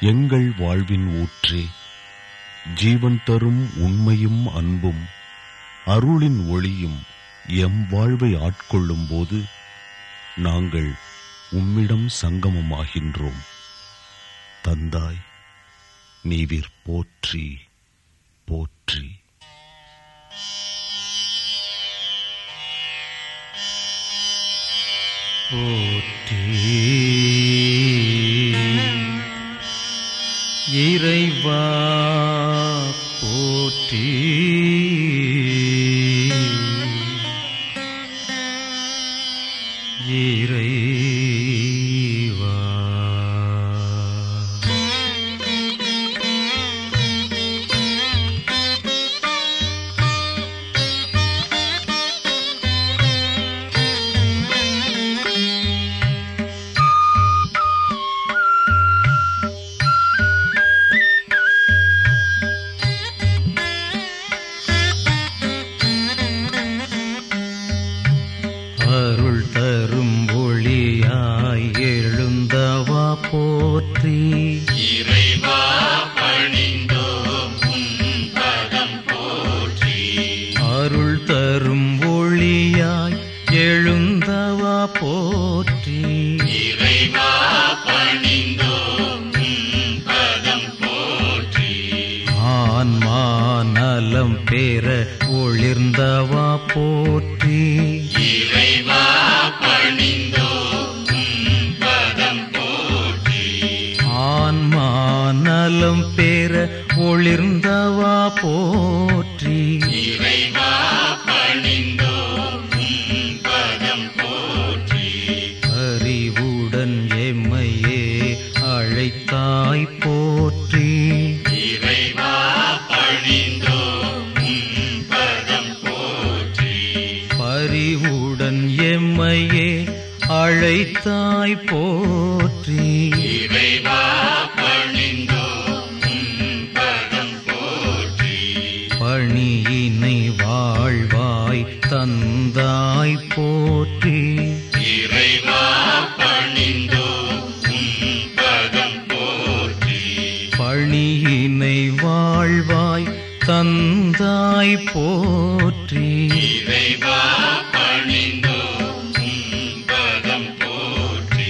எங்கள் வாழ்வின் ஊற்றே ஜீவன் தரும் உண்மையும் அன்பும் அருளின் ஒளியும் எம் வாழ்வை ஆட்கொள்ளும் போது நாங்கள் உம்மிடம் சங்கமமாகின்றோம் தந்தாய் நீவிர் போற்றி போற்றி போற்றி இறைவா போற்றி இறைவா அருள் தரும் ஒளியாய் எழுந்தவா போற்றி இறைவா பணிந்தோம் உன் பதம் போற்றி அருள் தரும் ஒளியாய் எழுந்தவா போற்றி இறைவா பணிந்தோம் உன் பதம் போற்றி ஆன்மா நலம் பெற ஒளிர்ந்தவா போற்றி இறைவா பணிந்தோம் உன் பதம் போற்றி ஆன்மா நலம் பெற ஒளிர்ந்தவா போற்றி இறைவா பணிந்தோம் உன் பதம் போற்றி அறிவுடன் எம்மையே அழைத்தாய் போற்றி இறைவா பணிந்தோம் உன் பதம் போற்றி பரிவுடன் எம்மையே அழைத்தாய் போற்றி இறைவா பணிந்தோம் உன் பதம் போற்றி பணியினை வாழ்வாய் தந்தாய் போற்றி இறைவா பணிந்தோம் உன் பதம் போற்றி பணியினை வாழ்வாய் தந்தாய் போற்றி இறைவா பணிந்தோம் உன் பதம் போற்றி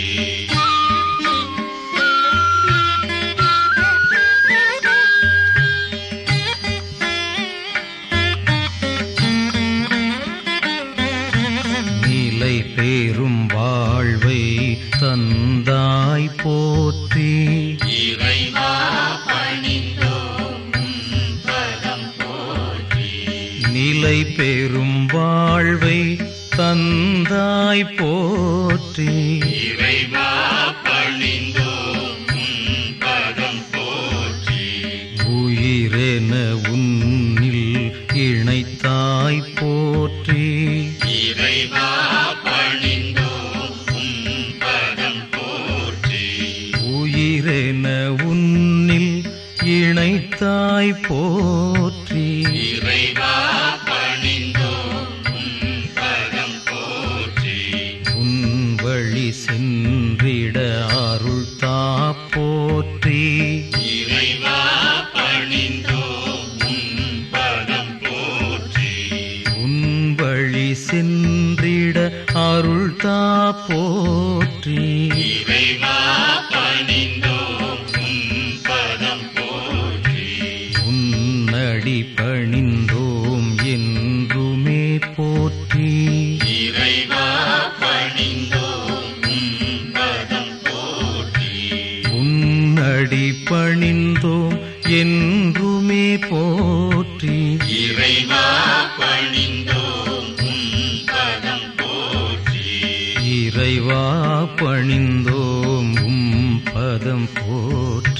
நிலை பேரும் வாழ்வை தந்தாய் போற்றி இறைவா பணிந்தோம் உன் பதம் போற்றி நிலை பெறும் வாழ்வை தந்தாய் போற்றி இறைவா பணிந்தோம் உன் பதம் போற்றி உயிரென உன்னில் இணைத்தாய் போற்றி இறைவா பணிந்தோம் உன் பதம் போற்றி உயிரென உன்னில் இணைத்தாய் போற்றி இறைவா பணிந்தோம் உன் பதம் போற்றி உன் வழி சென்றிட அருள் தா போற்றி இறைவா பணிந்தோம் உன் பதம் போற்றி உன் வழி சென்றிட அருள் தா போற்றி இறைவா பணிந்தோம் உன் பதம் போற்றி உன்னடி பணிந்தோம் என்றுமே போற்றி இறைவா பணிந்தோம் உன் பதம் போற்றி உன்னடி பணிந்தோம் என்றுமே போற்றி இறைவா பணிந்தோம் உன் பதம் போற்றி இறைவா பணிந்தோம் உம் பதம் போற்றி